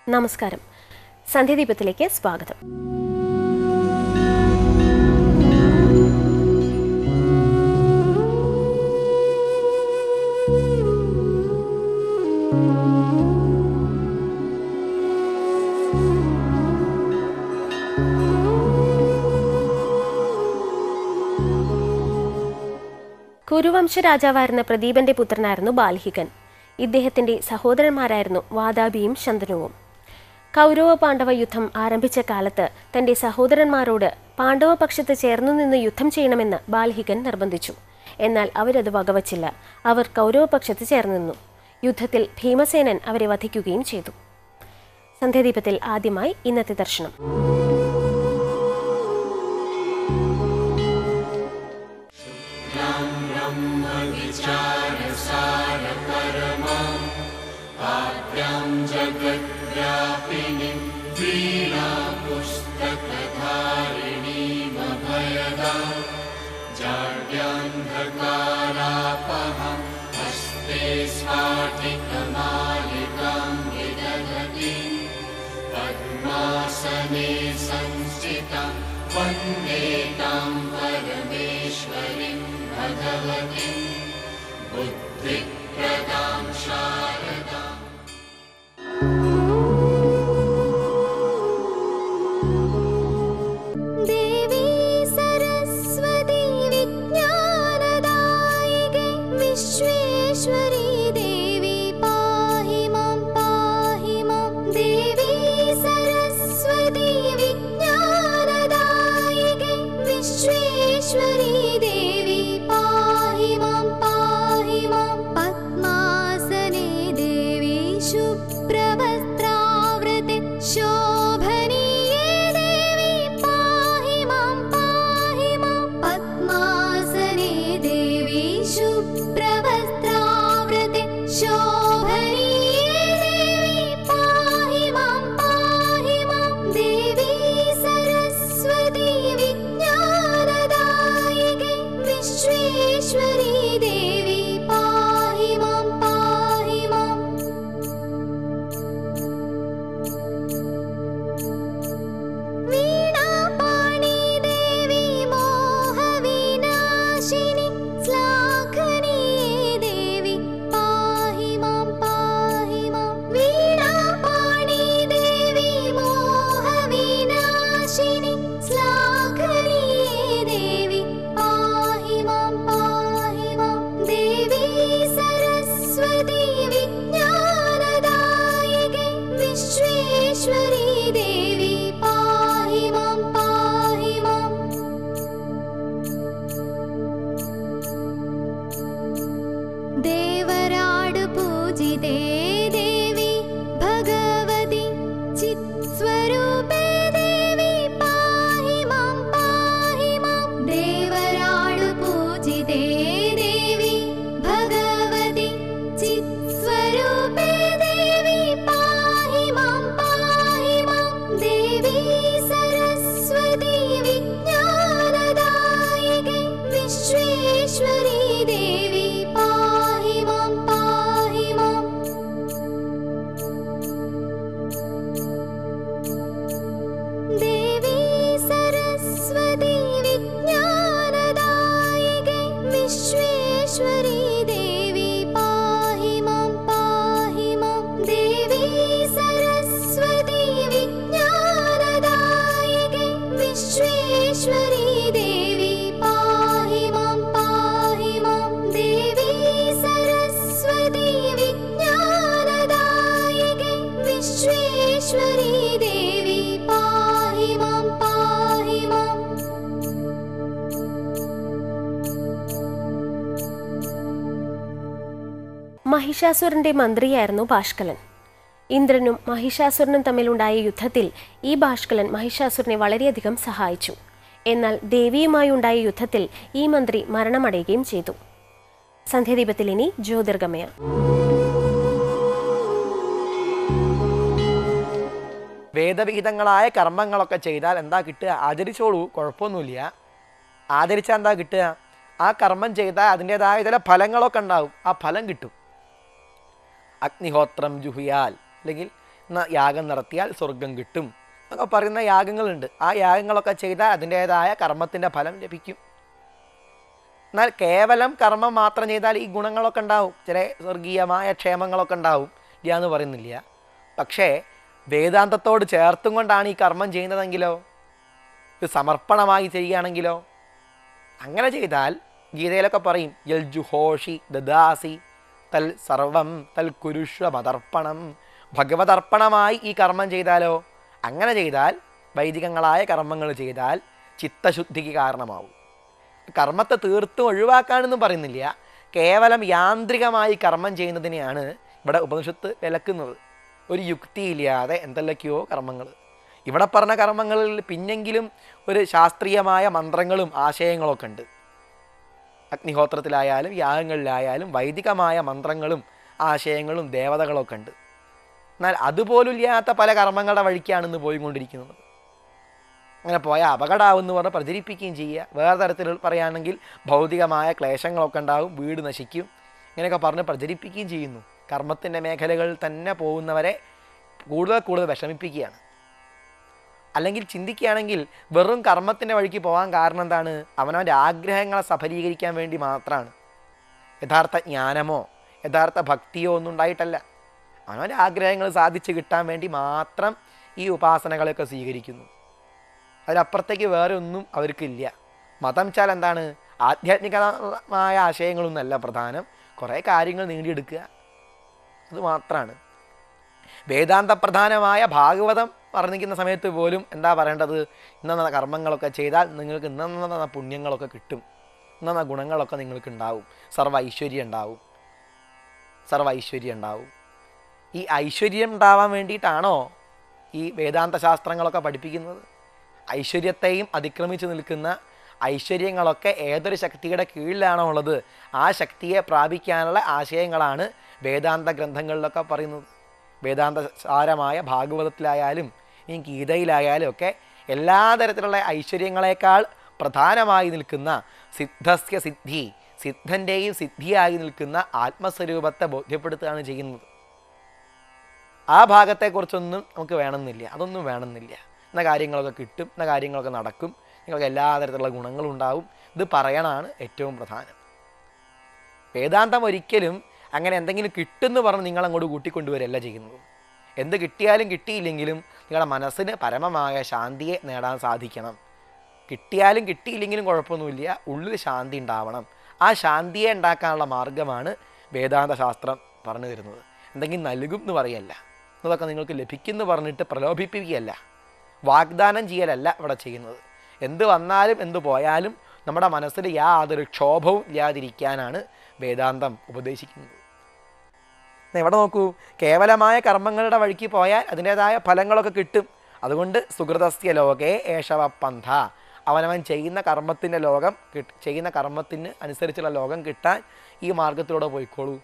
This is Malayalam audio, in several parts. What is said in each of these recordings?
നമസ്കാരം സന്ധ്യാദീപത്തിലേക്ക് സ്വാഗതം കുരുവംശ രാജാവായിരുന്ന പ്രദീപന്റെ പുത്രനായിരുന്നു ബാൽഹികൻ ഇദ്ദേഹത്തിന്റെ സഹോദരന്മാരായിരുന്നു വാതാപിയും ശന്തനുവും കൗരവ പാണ്ഡവ യുദ്ധം ആരംഭിച്ച കാലത്ത് തന്റെ സഹോദരന്മാരോട് പാണ്ഡവ പക്ഷത്ത് ചേർന്നു നിന്ന് യുദ്ധം ചെയ്യണമെന്ന് ബാൽഹികൻ നിർബന്ധിച്ചു എന്നാൽ അവരത് വകവച്ചില്ല അവർ കൗരവ പക്ഷത്ത് ചേർന്നു നിന്നു യുദ്ധത്തിൽ ഭീമസേനൻ അവരെ വധിക്കുകയും ചെയ്തു സന്ധ്യാദീപത്തിൽ ആദ്യമായി ഇന്നത്തെ ദർശനം ദേവി സരസ്വതി വിജ്ഞാനദായികെ വിശ്വേശ്വരി ദേവി പാഹി മാം പാഹി മാം ദേവി സരസ്വതി വിജ്ഞാനദായികെ വിശ്വേശ്വരി ദേവി പാഹി മാം പാഹി മാം പത്മാസനെ ദേവി ശുഭ്രവസ്ത്രാവൃത്തെ ശോഭനീയേ ദേവി പാഹി മാം പാഹി മാം പത്മാസനെ ദേവി ശുഭ്രവസ്ത്രാവൃത്തെ ശോഭനീയേ ദേവി പാഹി മാം പാഹി മാം ദേവി സരസ്വതി വിജ്ഞാനദായികെ വിശ്വേശ്വരി ദേവി പാഹി മാം പാഹി മാം വീണാപാണി ദേവി മോഹവിനാശിനി ശ്ലാഘനീയേ ദേവി പാഹി മാം പാഹി മാം വീണാപാണി ദേവി മോഹവിനാശിനി ശ്ലാഘനീയേ ദേവി പാഹി മാം പാഹി മാം ദേവി സരസ്വതി വിജ്ഞാനദായികെ വിശ്വേശ്വരി ദേവി പാഹി മാം പാഹി മാം ദേവരാട് പൂജിതേ ദേവി ഭഗവതി ചിത്സ്വരൂപേ ദേവി പാഹി മാം പാഹി മാം ദേവരാട് പൂജിതേ ദേവി ഭഗവതി ചിത്സ്വരൂപേ ദേവി പാഹി മാം പാഹി മാം ദേവി സരസ്വതി വിജ്ഞാനദായികെ വിശ്വേശ്വരി ദേവി പാഹി മാം പാഹി മാം ദേവി സരസ്വതി വിജ്ഞാനദായികെ വിശ്വേശ്വരി ദേവി പാഹി മാം പാഹി മാം ദേവി സരസ്വതി വിജ്ഞാനദായികെ വിശ്വേശ്വരി ദേവി പാഹി മാം പാഹി മാം ദേവി സരസ്വതി വിജ്ഞാനദായികെ വിശ്വേശ്വരി ദേവി പാഹി മാം പാഹി മാം മഹിഷാസുരന്റെ മന്ത്രിയായിരുന്നു ഭാഷ്കലൻ ഇന്ദ്രനും മഹിഷാസുരനും തമ്മിലുണ്ടായ യുദ്ധത്തിൽ ഈ ഭാഷ്കലൻ മഹിഷാസുരനെ വളരെയധികം സഹായിച്ചു എന്നാൽ ദേവിയുമായി ഉണ്ടായ യുദ്ധത്തിൽ ഈ മന്ത്രി മരണമടയുകയും ചെയ്തു സന്ധ്യാദീപത്തിൽ ഇനി ജ്യോതിർഗമയ വേദവിഹിതങ്ങളായ കർമ്മങ്ങളൊക്കെ ചെയ്താൽ എന്താ കിട്ടുക ആചരിച്ചോളൂ കുഴപ്പമൊന്നുമില്ല ആചരിച്ചാൽ എന്താ കിട്ടുക ആ കർമ്മം ചെയ്താൽ അതിൻ്റെതായ ചില ഫലങ്ങളൊക്കെ ഉണ്ടാവും ആ ഫലം കിട്ടും അഗ്നിഹോത്രം ജുഹിയാൽ അല്ലെങ്കിൽ എന്ന യാഗം നടത്തിയാൽ സ്വർഗം കിട്ടും എന്നൊക്കെ പറയുന്ന യാഗങ്ങളുണ്ട് ആ യാഗങ്ങളൊക്കെ ചെയ്താൽ അതിൻ്റേതായ കർമ്മത്തിൻ്റെ ഫലം ലഭിക്കും എന്നാൽ കേവലം കർമ്മം മാത്രം ചെയ്താൽ ഈ ഗുണങ്ങളൊക്കെ ഉണ്ടാവും ചില സ്വർഗീയമായ ക്ഷേമങ്ങളൊക്കെ ഉണ്ടാവും ഇല്ല എന്ന് പറയുന്നില്ല പക്ഷേ വേദാന്തത്തോട് ചേർത്തും കൊണ്ടാണ് ഈ കർമ്മം ചെയ്യുന്നതെങ്കിലോ ഇത് സമർപ്പണമായി ചെയ്യുകയാണെങ്കിലോ അങ്ങനെ ചെയ്താൽ ഗീതയിലൊക്കെ പറയും യൽ ജുഹോഷി ദദാസി തൽ സർവം തൽ കുരുഷ്വ മതർപ്പണം ഭഗവതർപ്പണമായി ഈ കർമ്മം ചെയ്താലോ അങ്ങനെ ചെയ്താൽ വൈദികങ്ങളായ കർമ്മങ്ങൾ ചെയ്താൽ ചിത്തശുദ്ധിക്ക് കാരണമാവും കർമ്മത്തെ തീർത്തും ഒഴിവാക്കാനൊന്നും പറയുന്നില്ല കേവലം യാന്ത്രികമായി കർമ്മം ചെയ്യുന്നതിനെയാണ് ഇവിടെ ഉപനിഷത്ത് വിലക്കുന്നത് ഒരു യുക്തിയില്ലാതെ എന്തെല്ലൊക്കെയോ കർമ്മങ്ങൾ ഇവിടെ പറഞ്ഞ കർമ്മങ്ങളിൽ പിന്നെങ്കിലും ഒരു ശാസ്ത്രീയമായ മന്ത്രങ്ങളും ആശയങ്ങളൊക്കെ ഉണ്ട് അഗ്നിഹോത്രത്തിലായാലും യാഗങ്ങളിലായാലും വൈദികമായ മന്ത്രങ്ങളും ആശയങ്ങളും ദേവതകളൊക്കെ ഉണ്ട് എന്നാൽ അതുപോലില്ലാത്ത പല കർമ്മങ്ങളുടെ വഴിക്കാണ് ഇന്ന് പോയിക്കൊണ്ടിരിക്കുന്നത് അങ്ങനെ പോയാൽ അപകടമാവെന്ന് പറഞ്ഞ് പ്രചരിപ്പിക്കുകയും ചെയ്യുക വേറെ തരത്തിൽ പറയുകയാണെങ്കിൽ ഭൗതികമായ ക്ലേശങ്ങളൊക്കെ ഉണ്ടാവും വീട് നശിക്കും ഇങ്ങനെയൊക്കെ പറഞ്ഞ് പ്രചരിപ്പിക്കുകയും ചെയ്യുന്നു കർമ്മത്തിൻ്റെ മേഖലകളിൽ തന്നെ പോകുന്നവരെ കൂടുതൽ കൂടുതൽ വിഷമിപ്പിക്കുകയാണ് അല്ലെങ്കിൽ ചിന്തിക്കുകയാണെങ്കിൽ വെറും കർമ്മത്തിൻ്റെ വഴിക്ക് പോകാൻ കാരണം എന്താണ് അവനവൻ്റെ ആഗ്രഹങ്ങളെ സഫലീകരിക്കാൻ വേണ്ടി മാത്രമാണ് യഥാർത്ഥ ജ്ഞാനമോ യഥാർത്ഥ ഭക്തിയോ ഒന്നും ഉണ്ടായിട്ടല്ല അവനവൻ്റെ ആഗ്രഹങ്ങൾ സാധിച്ചു കിട്ടാൻ വേണ്ടി മാത്രം ഈ ഉപാസനകളൊക്കെ സ്വീകരിക്കുന്നു അതിനപ്പുറത്തേക്ക് വേറെ ഒന്നും അവർക്കില്ല മതം വെച്ചാൽ എന്താണ് ആധ്യാത്മികമായ ആശയങ്ങളൊന്നല്ല പ്രധാനം കുറേ കാര്യങ്ങൾ നേടിയെടുക്കുക അത് മാത്രമാണ് വേദാന്ത പ്രധാനമായ ഭാഗവതം പറഞ്ഞിരിക്കുന്ന സമയത്ത് പോലും എന്താ പറയേണ്ടത് ഇന്ന കർമ്മങ്ങളൊക്കെ ചെയ്താൽ നിങ്ങൾക്ക് ഇന്ന പുണ്യങ്ങളൊക്കെ കിട്ടും ഇന്ന ഗുണങ്ങളൊക്കെ നിങ്ങൾക്ക് ഉണ്ടാവും സർവ്വ ഐശ്വര്യം ഉണ്ടാവും സർവ്വ ഐശ്വര്യം ഉണ്ടാവും ഈ ഐശ്വര്യം ഉണ്ടാവാൻ വേണ്ടിയിട്ടാണോ ഈ വേദാന്ത ശാസ്ത്രങ്ങളൊക്കെ പഠിപ്പിക്കുന്നത് ഐശ്വര്യത്തെയും അതിക്രമിച്ച് നിൽക്കുന്ന ഐശ്വര്യങ്ങളൊക്കെ ഏതൊരു ശക്തിയുടെ കീഴിലാണോ ഉള്ളത് ആ ശക്തിയെ പ്രാപിക്കാനുള്ള ആശയങ്ങളാണ് വേദാന്ത ഗ്രന്ഥങ്ങളിലൊക്കെ പറയുന്നത് വേദാന്ത സാരമായ ഭാഗവതത്തിലായാലും ഈ ഗീതയിലായാലും ഒക്കെ എല്ലാ തരത്തിലുള്ള ഐശ്വര്യങ്ങളെക്കാൾ പ്രധാനമായി നിൽക്കുന്ന സിദ്ധസ്യ സിദ്ധി സിദ്ധൻ്റെയും സിദ്ധിയായി നിൽക്കുന്ന ആത്മസ്വരൂപത്തെ ബോധ്യപ്പെടുത്തുകയാണ് ചെയ്യുന്നത് ആ ഭാഗത്തെക്കുറിച്ചൊന്നും നമുക്ക് വേണമെന്നില്ല അതൊന്നും വേണമെന്നില്ല എന്ന കാര്യങ്ങളൊക്കെ കിട്ടും എന്ന കാര്യങ്ങളൊക്കെ നടക്കും നിങ്ങൾക്ക് എല്ലാ തരത്തിലുള്ള ഗുണങ്ങളും ഉണ്ടാവും ഇത് പറയണതാണ് ഏറ്റവും പ്രധാനം വേദാന്തം ഒരിക്കലും അങ്ങനെ എന്തെങ്കിലും കിട്ടുമെന്ന് പറഞ്ഞ് നിങ്ങൾ അങ്ങോട്ട് കൂട്ടിക്കൊണ്ടുവരല്ല ചെയ്യുന്നത് എന്ത് കിട്ടിയാലും കിട്ടിയില്ലെങ്കിലും നിങ്ങളുടെ മനസ്സിന് പരമമായ ശാന്തിയെ നേടാൻ സാധിക്കണം കിട്ടിയാലും കിട്ടിയില്ലെങ്കിലും കുഴപ്പമൊന്നുമില്ല ഉള്ളിൽ ശാന്തി ഉണ്ടാവണം ആ ശാന്തിയെ ഉണ്ടാക്കാനുള്ള മാർഗമാണ് വേദാന്ത ശാസ്ത്രം പറഞ്ഞു തരുന്നത് എന്തെങ്കിലും നൽകും എന്ന് പറയല്ല ഇതൊക്കെ നിങ്ങൾക്ക് ലഭിക്കുമെന്ന് പറഞ്ഞിട്ട് പ്രലോഭിപ്പിക്കുകയല്ല വാഗ്ദാനം ചെയ്യലല്ല ഇവിടെ ചെയ്യുന്നത് എന്ത് വന്നാലും എന്ത് പോയാലും നമ്മുടെ മനസ്സിൽ യാതൊരു ക്ഷോഭവും ഇല്ലാതിരിക്കാനാണ് വേദാന്തം ഉപദേശിക്കുന്നത് ദേ ഇവിടെ നോക്കൂ കേവലമായ കർമ്മങ്ങളുടെ വഴിക്ക് പോയാൽ അതിൻ്റേതായ ഫലങ്ങളൊക്കെ കിട്ടും അതുകൊണ്ട് സുഹൃതസ്യ ലോകേ ഏഷവ പന്ഥ അവനവൻ ചെയ്യുന്ന കർമ്മത്തിൻ്റെ ലോകം കിട്ട് ചെയ്യുന്ന കർമ്മത്തിന് അനുസരിച്ചുള്ള ലോകം കിട്ടാൻ ഈ മാർഗത്തിലൂടെ പോയിക്കോളൂ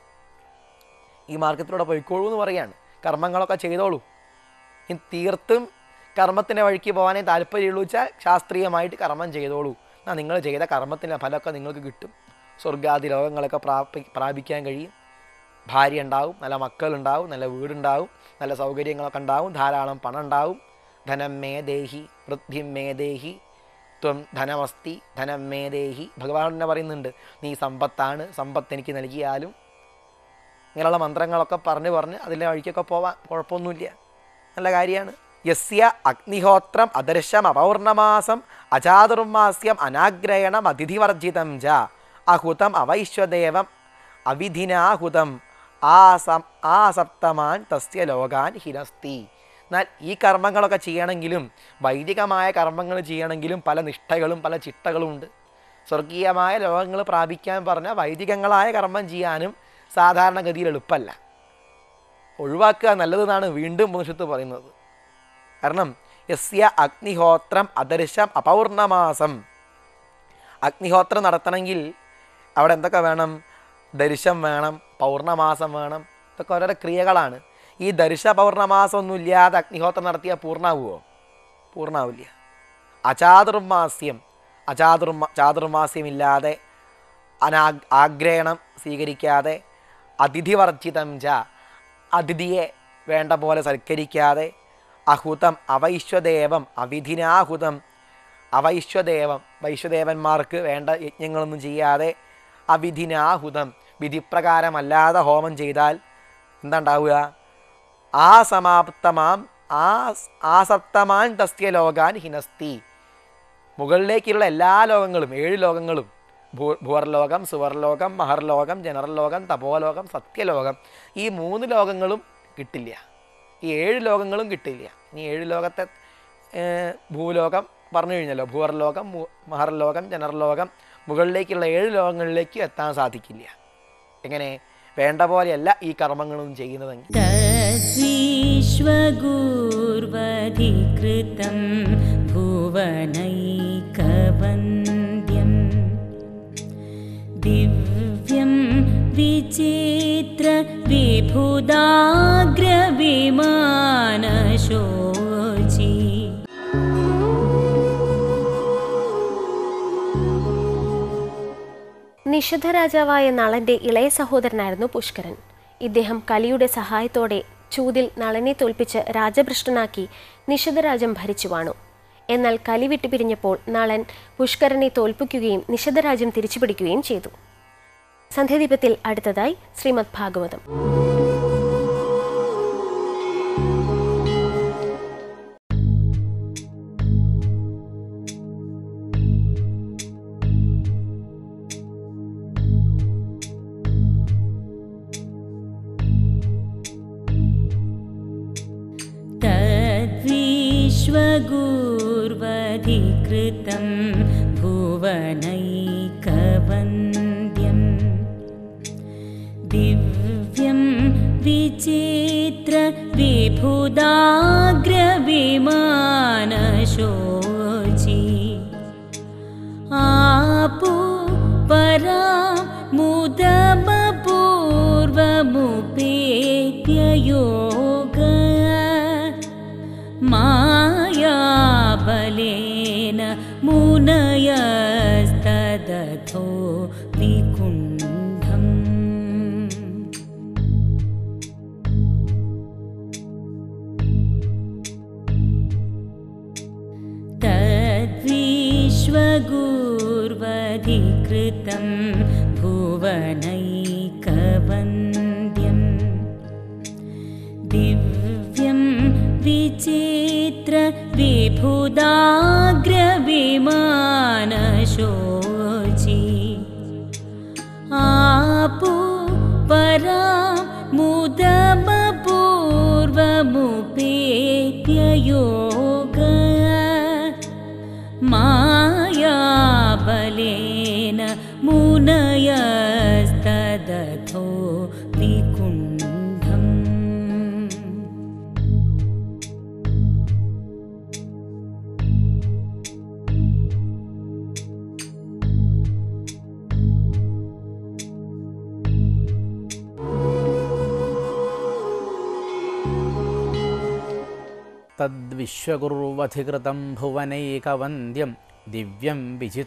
ഈ മാർഗത്തിലൂടെ പോയിക്കോളൂ എന്ന് പറയാണ് കർമ്മങ്ങളൊക്കെ ചെയ്തോളൂ ഇനി തീർത്തും കർമ്മത്തിൻ്റെ വഴിക്ക് പോകാനേ താല്പര്യമുള്ളൂ വെച്ചാൽ ശാസ്ത്രീയമായിട്ട് കർമ്മം ചെയ്തോളൂ എന്നാൽ നിങ്ങൾ ചെയ്ത കർമ്മത്തിൻ്റെ ഫലമൊക്കെ നിങ്ങൾക്ക് കിട്ടും സ്വർഗാദി ലോകങ്ങളൊക്കെ പ്രാപി പ്രാപിക്കാൻ കഴിയും ഭാര്യ ഉണ്ടാവും നല്ല മക്കളുണ്ടാവും നല്ല വീടുണ്ടാവും നല്ല സൗകര്യങ്ങളൊക്കെ ഉണ്ടാവും ധാരാളം പണം ഉണ്ടാവും ധനം മേ ദേഹി വൃദ്ധിം മേ ദേഹി ത്വം ധനമസ്തി ധനം മേ ദേഹി ഭഗവാൻ തന്നെ പറയുന്നുണ്ട് നീ സമ്പത്താണ് സമ്പത്ത് എനിക്ക് നൽകിയാലും ഇങ്ങനെയുള്ള മന്ത്രങ്ങളൊക്കെ പറഞ്ഞ് പറഞ്ഞ് അതിൻ്റെ വഴിക്കൊക്കെ പോവാൻ കുഴപ്പമൊന്നുമില്ല നല്ല കാര്യമാണ് യസ്യ അഗ്നിഹോത്രം അദർശം അപൗർണമാസം അചാതുർമാസ്യം അനാഗ്രയണം അതിഥിവർജിതം ച അഹുതം അവൈശ്വദേവം അവിധിനാഹുതം ആ സം ആ സപ്തമാൻ തസ്യ ലോകാൻ ഹിനസ്തി എന്നാൽ ഈ കർമ്മങ്ങളൊക്കെ ചെയ്യണമെങ്കിലും വൈദികമായ കർമ്മങ്ങൾ ചെയ്യണമെങ്കിലും പല നിഷ്ഠകളും പല ചിട്ടകളും ഉണ്ട് സ്വർഗീയമായ ലോകങ്ങൾ പ്രാപിക്കാൻ പറഞ്ഞ വൈദികങ്ങളായ കർമ്മം ചെയ്യാനും സാധാരണഗതിയിൽ എളുപ്പമല്ല ഒഴിവാക്കുക നല്ലതെന്നാണ് വീണ്ടും ഉപനിഷത്ത് പറയുന്നത് കാരണം യസ്യ അഗ്നിഹോത്രം അദർശം അപൗർണമാസം അഗ്നിഹോത്രം നടത്തണമെങ്കിൽ അവിടെ എന്തൊക്കെ വേണം ദർശം വേണം പൗർണമാസം വേണം ഇതൊക്കെ ഓരോരോ ക്രിയകളാണ് ഈ ദർശ പൗർണമാസം ഒന്നും ഇല്ലാതെ അഗ്നിഹോത്രം നടത്തിയാൽ പൂർണ്ണാവുമോ പൂർണ്ണാവില്ല അചാതുർമാസ്യം അചാതുർമ ചാതുർമാസ്യമില്ലാതെ അനാ ആഗ്രഹണം സ്വീകരിക്കാതെ അതിഥിവർജിതം ച അതിഥിയെ വേണ്ട പോലെ സൽക്കരിക്കാതെ അഹുതം അവൈശ്വദേവം അവിധിനാഹുതം അവൈശ്വദേവം വൈശ്വദേവന്മാർക്ക് വേണ്ട യജ്ഞങ്ങളൊന്നും ചെയ്യാതെ അവിധിനാഹുതം വിധിപ്രകാരമല്ലാതെ ഹോമം ചെയ്താൽ എന്താ ഉണ്ടാവുക ആ സമാപ്തമാം ആ ആസപ്തമാൻ തസ്യ ലോകാൻ ഹിനസ്തി മുകളിലേക്കുള്ള എല്ലാ ലോകങ്ങളും ഏഴ് ലോകങ്ങളും ഭൂ ഭൂവർലോകം സുവർലോകം മഹർലോകം ജനറലോകം തപോലോകം സത്യലോകം ഈ മൂന്ന് ലോകങ്ങളും കിട്ടില്ല ഈ ഏഴ് ലോകങ്ങളും കിട്ടില്ല ഇനി ഏഴ് ലോകത്തെ ഏർ, ഭൂലോകം പറഞ്ഞു കഴിഞ്ഞല്ലോ ഭൂവർലോകം മു- മഹർലോകം ജനറലോകം മുകളിലേക്കുള്ള ഏഴ് ലോകങ്ങളിലേക്ക് എത്താൻ സാധിക്കില്ല എങ്ങനെ വേണ്ട പോലെയല്ല ഈ കർമ്മങ്ങളൊന്നും ചെയ്യുന്നതെങ്കിൽ तद्विश्वगूर्वधिकृतं भुवनैकवन्द्यम् दिव्यं विचित्र विभुदाग्रविमानशोचि നിഷധ രാജാവായ നളന്റെ ഇളയ സഹോദരനായിരുന്നു പുഷ്കരൻ ഇദ്ദേഹം കലിയുടെ സഹായത്തോടെ ചൂതിൽ നളനെ തോൽപ്പിച്ച് രാജഭ്രഷ്ടനാക്കി നിഷധരാജം ഭരിച്ചു വാണു എന്നാൽ കലി വിട്ടുപിരിഞ്ഞപ്പോൾ നളൻ പുഷ്കരനെ തോൽപ്പിക്കുകയും നിഷധരാജ്യം തിരിച്ചുപിടിക്കുകയും ചെയ്തു സന്ധ്യാദീപത്തിൽ അടുത്തതായി ശ്രീമദ് ഭാഗവതം तद्विश्वगूर्वधिकृतं भुवनैकवन्द्यम् दिव्यं विचित्र विभुदाग्रविमानशोचि आपु परा मुदमपूर्वमुपेत्ययोग मायाबलेन मुनयस्तदथो विकुण्ठम् तद्विश्वगूर्वधिकृतं भुवनैकवन्द्यम् दिव्यं विचित्र विभुदाग्रविमानशोचि आपु परा मुदमपूर्वमुपेत्ययोग मायाबलेन मुनयस्तदथो विकुण्ठम् തദ്വിശ്വകുർവധികൃതം ഭുവനൈകവന്ദ്യം ദിവ്യം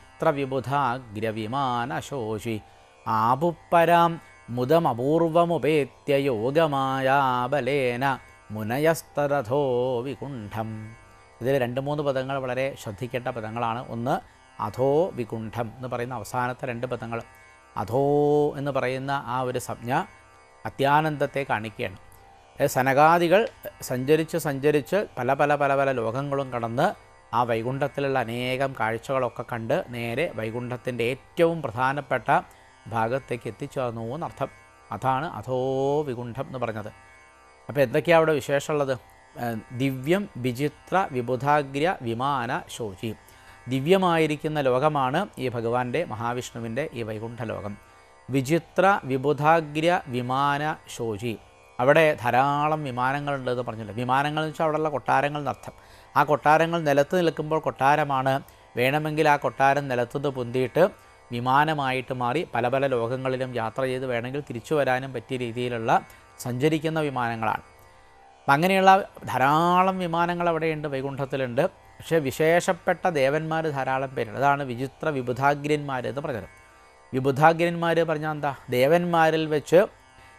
വിചിത്രവിബുധാഗ്രവിമാനശോഷി ആപുപ്പരാം മുദമപൂർവമുപേത്യ യോഗമായാബലേന മുനയസ്തരഥോ വികുണ്ഠം ഇതിൽ രണ്ട് മൂന്ന് പദങ്ങൾ വളരെ ശ്രദ്ധിക്കേണ്ട പദങ്ങളാണ് ഒന്ന് അധോ വികുണ്ഠം എന്ന് പറയുന്ന അവസാനത്തെ രണ്ട് പദങ്ങൾ അധോ എന്ന് പറയുന്ന ആ ഒരു സംജ്ഞ അത്യാനന്ദത്തെ കാണിക്കുകയാണ് ഏ, സനകാദികൾ സഞ്ചരിച്ച് സഞ്ചരിച്ച് പല പല പല പല ലോകങ്ങളും കടന്ന് ആ വൈകുണ്ഠത്തിലുള്ള അനേകം കാഴ്ചകളൊക്കെ കണ്ട് നേരെ വൈകുണ്ഠത്തിൻ്റെ ഏറ്റവും പ്രധാനപ്പെട്ട ഭാഗത്തേക്ക് എത്തിച്ചേർന്നു എന്നർത്ഥം അതാണ് അധോ വികുണ്ഠം എന്ന് പറഞ്ഞത് അപ്പോൾ എന്തൊക്കെയാണ് അവിടെ വിശേഷമുള്ളത് ഏ, ദിവ്യം വിചിത്ര വിബുധാഗ്ര വിമാന ശോചി ദിവ്യമായിരിക്കുന്ന ലോകമാണ് ഈ ഭഗവാന്റെ മഹാവിഷ്ണുവിൻ്റെ ഈ വൈകുണ്ഠ ലോകം വിചിത്ര വിബുധാഗ്ര വിമാന ശോചി അവിടെ ധാരാളം വിമാനങ്ങളുണ്ട് എന്ന് പറഞ്ഞില്ല വിമാനങ്ങൾ എന്ന് വെച്ചാൽ അവിടെയുള്ള കൊട്ടാരങ്ങൾ എന്നർത്ഥം ആ കൊട്ടാരങ്ങൾ നിലത്ത് നിൽക്കുമ്പോൾ കൊട്ടാരമാണ് വേണമെങ്കിൽ ആ കൊട്ടാരം നിലത്തുനിന്ന് പൊന്തിയിട്ട് വിമാനമായിട്ട് മാറി പല പല ലോകങ്ങളിലും യാത്ര ചെയ്ത് വേണമെങ്കിൽ തിരിച്ചു വരാനും പറ്റിയ രീതിയിലുള്ള സഞ്ചരിക്കുന്ന വിമാനങ്ങളാണ് അപ്പം അങ്ങനെയുള്ള ധാരാളം വിമാനങ്ങൾ അവിടെയുണ്ട് വൈകുണ്ഠത്തിലുണ്ട് പക്ഷേ വിശേഷപ്പെട്ട ദേവന്മാർ ധാരാളം പേരുണ്ട് അതാണ് വിചിത്ര വിബുധാഗ്രന്മാർ എന്ന് പറഞ്ഞത് വിബുധാഗ്രന്മാർ പറഞ്ഞാൽ എന്താ ദേവന്മാരിൽ വെച്ച്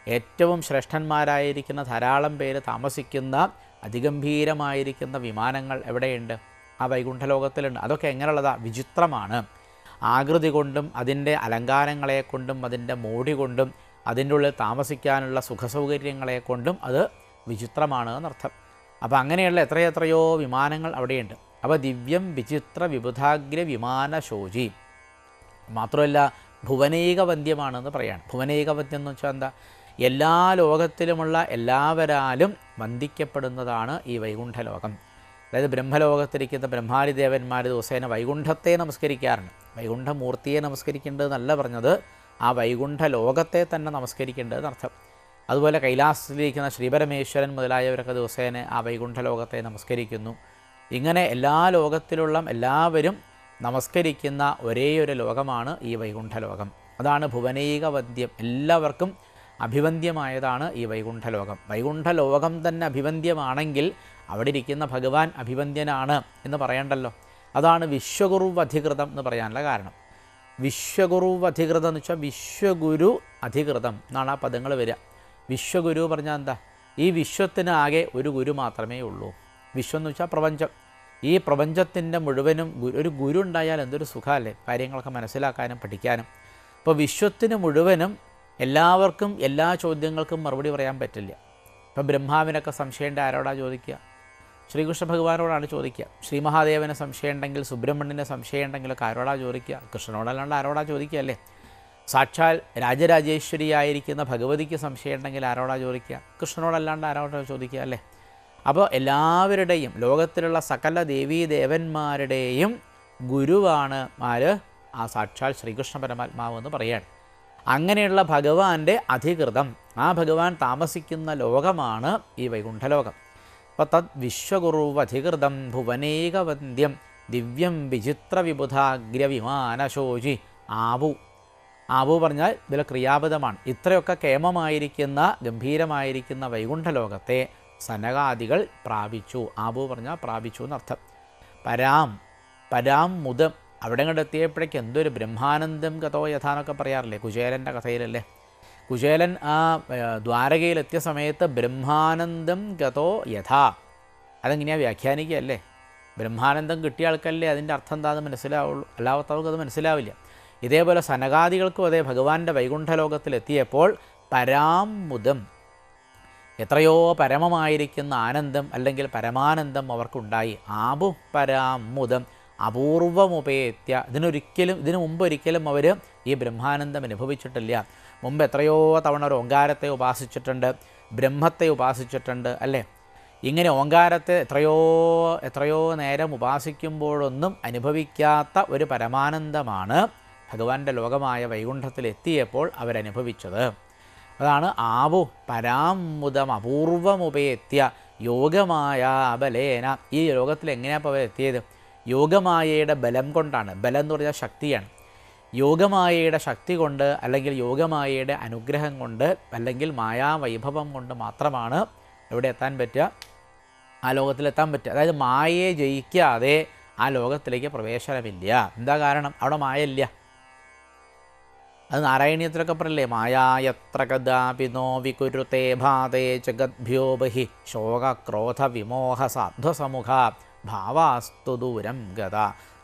ഏറ്റവും ശ്രേഷ്ഠന്മാരായിരിക്കുന്ന ധാരാളം പേര് താമസിക്കുന്ന അതിഗംഭീരമായിരിക്കുന്ന വിമാനങ്ങൾ എവിടെയുണ്ട് ആ വൈകുണ്ഠലോകത്തിലുണ്ട് അതൊക്കെ എങ്ങനെയുള്ളതാ വിചിത്രമാണ് ആകൃതി കൊണ്ടും അതിൻ്റെ അലങ്കാരങ്ങളെ കൊണ്ടും അതിൻ്റെ മോടി കൊണ്ടും അതിൻ്റെ ഉള്ളിൽ താമസിക്കാനുള്ള സുഖസൗകര്യങ്ങളെ കൊണ്ടും അത് വിചിത്രമാണ് എന്നർത്ഥം അപ്പോൾ അങ്ങനെയുള്ള എത്രയെത്രയോ വിമാനങ്ങൾ അവിടെയുണ്ട് അപ്പോൾ ദിവ്യം വിചിത്ര വിബുധാഗ്ര വിമാനശോചി മാത്രമല്ല ഭുവനൈകവന്ധ്യമാണെന്ന് പറയാണ് ഭുവനൈകവന്ധ്യം എന്ന് വെച്ചാൽ എന്താ എല്ലാ ലോകത്തിലുമുള്ള എല്ലാവരാലും വന്ദിക്കപ്പെടുന്നതാണ് ഈ വൈകുണ്ഠലോകം അതായത് ബ്രഹ്മലോകത്തിരിക്കുന്ന ബ്രഹ്മാരി ദേവന്മാർ ദിവസേന വൈകുണ്ഠത്തെ നമസ്കരിക്കാറുണ്ട് വൈകുണ്ഠമൂർത്തിയെ നമസ്കരിക്കേണ്ടതെന്നല്ല പറഞ്ഞത് ആ വൈകുണ്ഠ ലോകത്തെ തന്നെ നമസ്കരിക്കേണ്ടതെന്നർത്ഥം അതുപോലെ കൈലാസത്തിലിരിക്കുന്ന ശ്രീപരമേശ്വരൻ മുതലായവരൊക്കെ ദിവസേന ആ വൈകുണ്ഠ ലോകത്തെ നമസ്കരിക്കുന്നു ഇങ്ങനെ എല്ലാ ലോകത്തിലുള്ള എല്ലാവരും നമസ്കരിക്കുന്ന ഒരേയൊരു ലോകമാണ് ഈ വൈകുണ്ഠ ലോകം അതാണ് ഭുവനൈകവന്ധ്യം എല്ലാവർക്കും അഭിവന്ധ്യമായതാണ് ഈ വൈകുണ്ഠ ലോകം വൈകുണ്ഠ ലോകം തന്നെ അഭിവന്ധ്യമാണെങ്കിൽ അവിടെ ഇരിക്കുന്ന ഭഗവാൻ അഭിവന്ധ്യനാണ് എന്ന് പറയണ്ടല്ലോ അതാണ് വിശ്വഗുരുവധികൃതം എന്ന് പറയാനുള്ള കാരണം വിശ്വഗുരുവധികൃതം എന്ന് വെച്ചാൽ വിശ്വഗുരു അധികൃതം എന്നാണ് ആ പദങ്ങൾ വരിക വിശ്വഗുരു പറഞ്ഞാൽ എന്താ ഈ വിശ്വത്തിന് ആകെ ഒരു ഗുരു മാത്രമേ ഉള്ളൂ വിശ്വം എന്ന് വെച്ചാൽ പ്രപഞ്ചം ഈ പ്രപഞ്ചത്തിൻ്റെ മുഴുവനും ഗുരു ഒരു ഗുരു ഉണ്ടായാൽ എന്തൊരു സുഖമല്ലേ കാര്യങ്ങളൊക്കെ മനസ്സിലാക്കാനും പഠിക്കാനും അപ്പോൾ വിശ്വത്തിന് മുഴുവനും എല്ലാവർക്കും എല്ലാ ചോദ്യങ്ങൾക്കും മറുപടി പറയാൻ പറ്റില്ല ഇപ്പം ബ്രഹ്മാവിനൊക്കെ സംശയമുണ്ട് ആരോടാ ചോദിക്കുക ശ്രീകൃഷ്ണ ഭഗവാനോടാണ് ചോദിക്കുക ശ്രീ മഹാദേവന് സംശയം ഉണ്ടെങ്കിൽ സുബ്രഹ്മണ്യന് സംശയം ഉണ്ടെങ്കിലൊക്കെ ആരോടാ ചോദിക്കുക കൃഷ്ണനോടല്ലാണ്ട് ആരോടാ ചോദിക്കുക അല്ലേ സാക്ഷാൽ രാജരാജേശ്വരിയായിരിക്കുന്ന ഭഗവതിക്ക് സംശയം ഉണ്ടെങ്കിൽ ആരോടാ ചോദിക്കുക കൃഷ്ണനോടല്ലാണ്ട് ആരോടാ ചോദിക്കുക അല്ലേ അപ്പോൾ എല്ലാവരുടെയും ലോകത്തിലുള്ള സകല ദേവീ ദേവന്മാരുടെയും ഗുരുവാണ് ആര് ആ സാക്ഷാൽ ശ്രീകൃഷ്ണ പരമാത്മാവ് എന്ന് പറയാണ് അങ്ങനെയുള്ള ഭഗവാന്റെ അധികൃതം ആ ഭഗവാൻ താമസിക്കുന്ന ലോകമാണ് ഈ വൈകുണ്ഠലോകം അപ്പോൾ തദ് വിശ്വഗുരുവധികൃതം ഭുവനേകവന്ധ്യം ദിവ്യം വിചിത്ര വിബുധാഗ്രവിമാനശോചി ആവു ആവു പറഞ്ഞാൽ ഇതിൽ ക്രിയാപദമാണ് ഇത്രയൊക്കെ കേമമായിരിക്കുന്ന ഗംഭീരമായിരിക്കുന്ന വൈകുണ്ഠലോകത്തെ സനകാദികൾ പ്രാപിച്ചു ആബു പറഞ്ഞാൽ പ്രാപിച്ചു എന്നർത്ഥം പരാം പരാം മുദം അവിടെ കണ്ട് എത്തിയപ്പോഴേക്ക് എന്തൊരു ബ്രഹ്മാനന്ദം കഥോ യഥാന്നൊക്കെ പറയാറില്ലേ കുചേലൻ്റെ കഥയിലല്ലേ കുചേലൻ ആ ഏർ, ദ്വാരകയിലെത്തിയ സമയത്ത് ബ്രഹ്മാനന്ദം ഗതോ യഥാ അതെങ്ങനെയാണ് വ്യാഖ്യാനിക്കുകയല്ലേ ബ്രഹ്മാനന്ദം കിട്ടിയ ആൾക്കല്ലേ അതിൻ്റെ അർത്ഥം എന്താണെന്ന് മനസ്സിലാവുള്ളൂ അല്ലാത്തവർക്ക് അത് മനസ്സിലാവില്ല ഇതേപോലെ സനകാദികൾക്കും അതേ ഭഗവാന്റെ വൈകുണ്ഠലോകത്തിലെത്തിയപ്പോൾ പരാമുദം എത്രയോ പരമമായിരിക്കുന്ന ആനന്ദം അല്ലെങ്കിൽ പരമാനന്ദം അവർക്കുണ്ടായി ആബു പരാമുദം അപൂർവമുപേത്യ ഇതിനൊരിക്കലും ഇതിനു മുമ്പ് ഒരിക്കലും അവർ ഈ ബ്രഹ്മാനന്ദം അനുഭവിച്ചിട്ടില്ല മുമ്പ് എത്രയോ തവണ ഒരു ഓങ്കാരത്തെ ഉപാസിച്ചിട്ടുണ്ട് ബ്രഹ്മത്തെ ഉപാസിച്ചിട്ടുണ്ട് അല്ലേ ഇങ്ങനെ ഓങ്കാരത്തെ എത്രയോ എത്രയോ നേരം ഉപാസിക്കുമ്പോഴൊന്നും അനുഭവിക്കാത്ത ഒരു പരമാനന്ദമാണ് ഭഗവാന്റെ ലോകമായ വൈകുണ്ഠത്തിൽ എത്തിയപ്പോൾ അവരനുഭവിച്ചത് അതാണ് ആവു പരാമുദം അപൂർവമുപേത്യ യോഗമായ ബലേന ഈ ലോകത്തിൽ എങ്ങനെയാണ് ഇപ്പോൾ അവരെത്തിയത് യോഗമായയുടെ ബലം കൊണ്ടാണ് ബലം എന്ന് പറഞ്ഞാൽ ശക്തിയാണ് യോഗമായയുടെ ശക്തി കൊണ്ട് അല്ലെങ്കിൽ യോഗമായയുടെ അനുഗ്രഹം കൊണ്ട് അല്ലെങ്കിൽ മായാവൈഭവം കൊണ്ട് മാത്രമാണ് എവിടെ എത്താൻ പറ്റുക ആ ലോകത്തിലെത്താൻ പറ്റുക അതായത് മായയെ ജയിക്കാതെ ആ ലോകത്തിലേക്ക് പ്രവേശനമില്ല എന്താ കാരണം അവിടെ മായയില്ല അത് നാരായണീയത്തിലൊക്കെ പറയില്ലേ മായായത്ര കഥാപിനോ വികുരുത്തെ ഭാതേ ജഗദ്ഭ്യോ ബഹി ശോകക്രോധ വിമോഹ സാധ്വസമുഖ ഭാവാസ്തു ദൂരം ഗത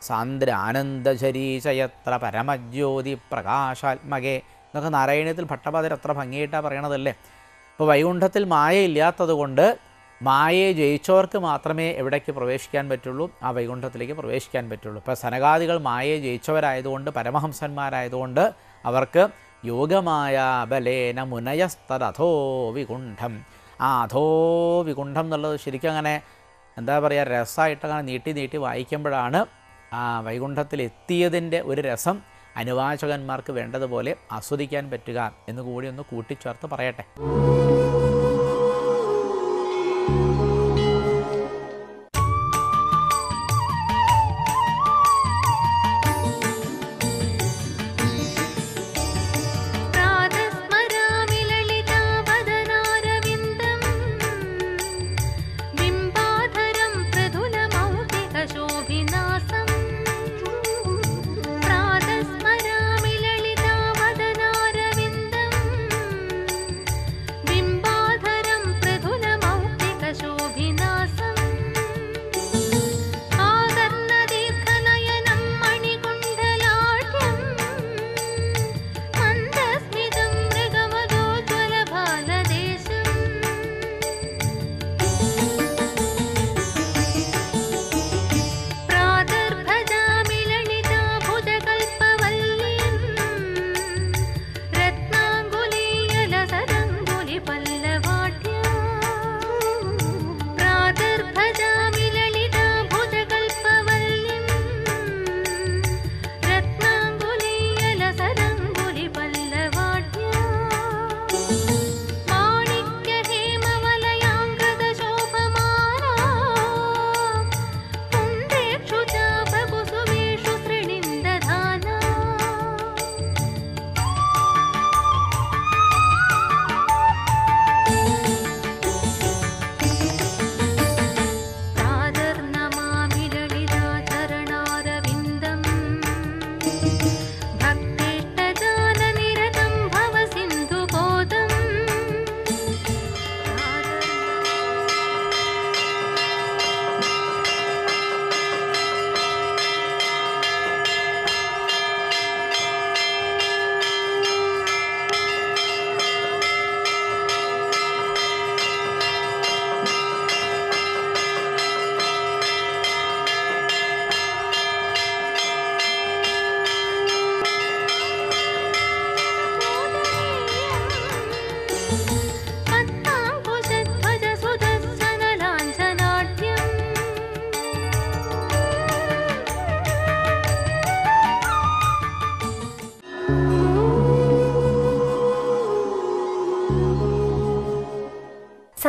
സാന്ദ്രാനന്ദശരീശയത്ര പരമജ്യോതി പ്രകാശാത്മകേ എന്നൊക്കെ നാരായണീയത്തിൽ ഭട്ടപാതർ അത്ര ഭംഗിയായിട്ടാണ് പറയണതല്ലേ അപ്പോൾ വൈകുണ്ഠത്തിൽ മായ ഇല്ലാത്തത് കൊണ്ട് മായയെ ജയിച്ചവർക്ക് മാത്രമേ എവിടേക്ക് പ്രവേശിക്കാൻ പറ്റുള്ളൂ ആ വൈകുണ്ഠത്തിലേക്ക് പ്രവേശിക്കാൻ പറ്റുള്ളൂ ഇപ്പോൾ സനകാദികൾ മായയെ ജയിച്ചവരായതുകൊണ്ട് പരമഹംസന്മാരായതുകൊണ്ട് അവർക്ക് യോഗമായ ബലേന മുനയസ്തരഥോ വികുണ്ഠം ആ അധോ വികുണ്ഠം എന്നുള്ളത് ശരിക്കും അങ്ങനെ എന്താ പറയുക രസമായിട്ട് അങ്ങനെ നീട്ടി നീട്ടി വായിക്കുമ്പോഴാണ് ആ വൈകുണ്ഠത്തിൽ എത്തിയതിൻ്റെ ഒരു രസം അനുവാചകന്മാർക്ക് വേണ്ടതുപോലെ ആസ്വദിക്കാൻ പറ്റുക എന്ന് കൂടി ഒന്ന് കൂട്ടിച്ചേർത്ത് പറയട്ടെ प्रातस्मरामि ललितावदनारविन्दम् बिम्बाधरं प्रधुलमौक्तिकशोभिनासम् प्रातस्मरामि ललितावदनारविन्दम्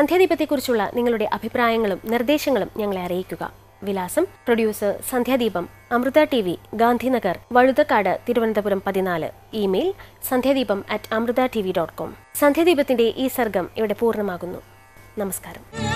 സന്ധ്യാദീപത്തെക്കുറിച്ചുള്ള നിങ്ങളുടെ അഭിപ്രായങ്ങളും നിർദ്ദേശങ്ങളും ഞങ്ങളെ അറിയിക്കുക വിലാസം producer Sandhyadeepam Amrita T V Gandhinagar Vazhuthacaud Thiruvananthapuram പതിനാല് email Sandhyadeepam at Amrita T V dot com സന്ധ്യാദീപത്തിന്റെ ഈ സർഗം ഇവിടെ പൂർണ്ണമാകുന്നു നമസ്കാരം